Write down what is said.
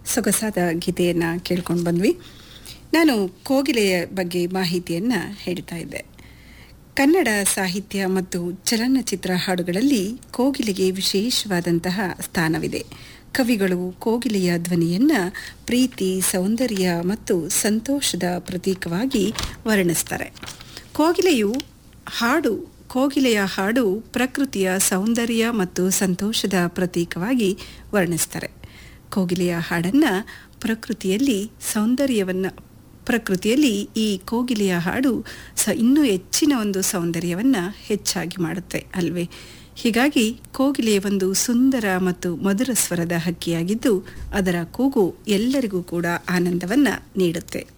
ಸೊಗಸಾದ ಗೀತೆಯನ್ನು ಕೇಳ್ಕೊಂಡು ಬಂದ್ವಿ ನಾನು ಕೋಗಿಲೆಯ ಬಗ್ಗೆ ಮಾಹಿತಿಯನ್ನು ಹೇಳ್ತಾ ಇದ್ದೆ ಕನ್ನಡ ಸಾಹಿತ್ಯ ಮತ್ತು ಚಲನಚಿತ್ರ ಹಾಡುಗಳಲ್ಲಿ ಕೋಗಿಲೆಗೆ ವಿಶೇಷವಾದಂತಹ ಸ್ಥಾನವಿದೆ ಕವಿಗಳು ಕೋಗಿಲೆಯ ಧ್ವನಿಯನ್ನು ಪ್ರೀತಿ ಸೌಂದರ್ಯ ಮತ್ತು ಸಂತೋಷದ ಪ್ರತೀಕವಾಗಿ ವರ್ಣಿಸ್ತಾರೆ ಕೋಗಿಲೆಯು ಹಾಡು ಕೋಗಿಲೆಯ ಹಾಡು ಪ್ರಕೃತಿಯ ಸೌಂದರ್ಯ ಮತ್ತು ಸಂತೋಷದ ಪ್ರತೀಕವಾಗಿ ವರ್ಣಿಸ್ತಾರೆ ಕೋಗಿಲೆಯ ಹಾಡನ್ನು ಪ್ರಕೃತಿಯಲ್ಲಿ ಸೌಂದರ್ಯವನ್ನು ಪ್ರಕೃತಿಯಲ್ಲಿ ಈ ಕೋಗಿಲೆಯ ಹಾಡು ಸ ಇನ್ನೂ ಹೆಚ್ಚಿನ ಒಂದು ಸೌಂದರ್ಯವನ್ನು ಹೆಚ್ಚಾಗಿ ಮಾಡುತ್ತೆ ಅಲ್ವೇ ಹೀಗಾಗಿ ಕೋಗಿಲೆ ಒಂದು ಸುಂದರ ಮತ್ತು ಮಧುರ ಸ್ವರದ ಹಕ್ಕಿಯಾಗಿದ್ದು ಅದರ ಕೂಗು ಎಲ್ಲರಿಗೂ ಕೂಡ ಆನಂದವನ್ನು ನೀಡುತ್ತೆ